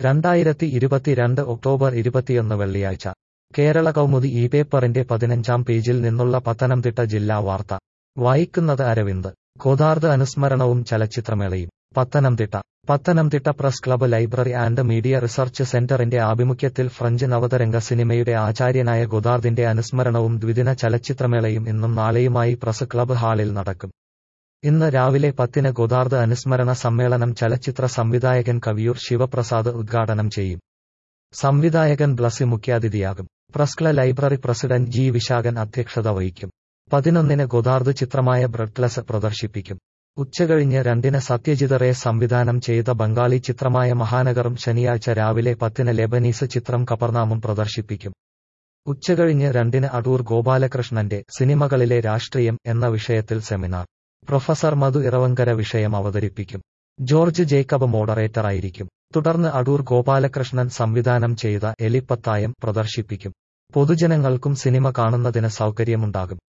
രണ്ടായിരത്തി ഇരുപത്തിരണ്ട് ഒക്ടോബർ ഇരുപത്തിയൊന്ന് വെള്ളിയാഴ്ച കേരള കൗമുദി ഈ പേപ്പറിന്റെ പതിനഞ്ചാം പേജിൽ നിന്നുള്ള പത്തനംതിട്ട ജില്ലാ വാർത്ത വായിക്കുന്നത് അരവിന്ദ് ഗോദാർദ് അനുസ്മരണവും ചലച്ചിത്രമേളയും Pathanamthitta Pathanamthitta press club library and media research സെന്ററിന്റെ ആഭിമുഖ്യത്തിൽ ഫ്രഞ്ച് നവതരംഗ സിനിമയുടെ ആചാര്യനായ ഗോദാർദിന്റെ അനുസ്മരണവും ദ്വിദിന ചലച്ചിത്രമേളയും ഇന്നും നാളെയുമായി പ്രസ് ക്ലബ്ബ് ഹാളിൽ നടക്കും ഇന്ന് രാവിലെ പത്തിന് ഗോദാർദ് അനുസ്മരണ സമ്മേളനം ചലച്ചിത്ര സംവിധായകൻ കവിയൂർ ശിവപ്രസാദ് ഉദ്ഘാടനം ചെയ്യും സംവിധായകൻ ബ്ലസി മുഖ്യാതിഥിയാകും press club library president G Vishakhan അധ്യക്ഷത വഹിക്കും പതിനൊന്നിന് ഗോദാർദ് ചിത്രമായ ബ്രെഡ്ലെസ് പ്രദർശിപ്പിക്കും ഉച്ചകഴിഞ്ഞ് രണ്ടിന് സത്യജിത് റേ സംവിധാനം ചെയ്ത ബംഗാളി ചിത്രമായ മഹാനഗറും ശനിയാഴ്ച രാവിലെ പത്തിന് ലെബനീസ് ചിത്രം കപർനാമും പ്രദർശിപ്പിക്കും ഉച്ചകഴിഞ്ഞ് രണ്ടിന് അടൂർ ഗോപാലകൃഷ്ണന്റെ സിനിമകളിലെ രാഷ്ട്രീയം എന്ന വിഷയത്തിൽ സെമിനാർ പ്രൊഫസർ മധു ഇറവങ്കര വിഷയം അവതരിപ്പിക്കും ജോർജ് ജേക്കബ് മോഡറേറ്ററായിരിക്കും തുടർന്ന് അടൂർ ഗോപാലകൃഷ്ണൻ സംവിധാനം ചെയ്ത എലിപ്പത്തായം പ്രദർശിപ്പിക്കും പൊതുജനങ്ങൾക്കും സിനിമ കാണുന്നതിന് സൗകര്യമുണ്ടാകും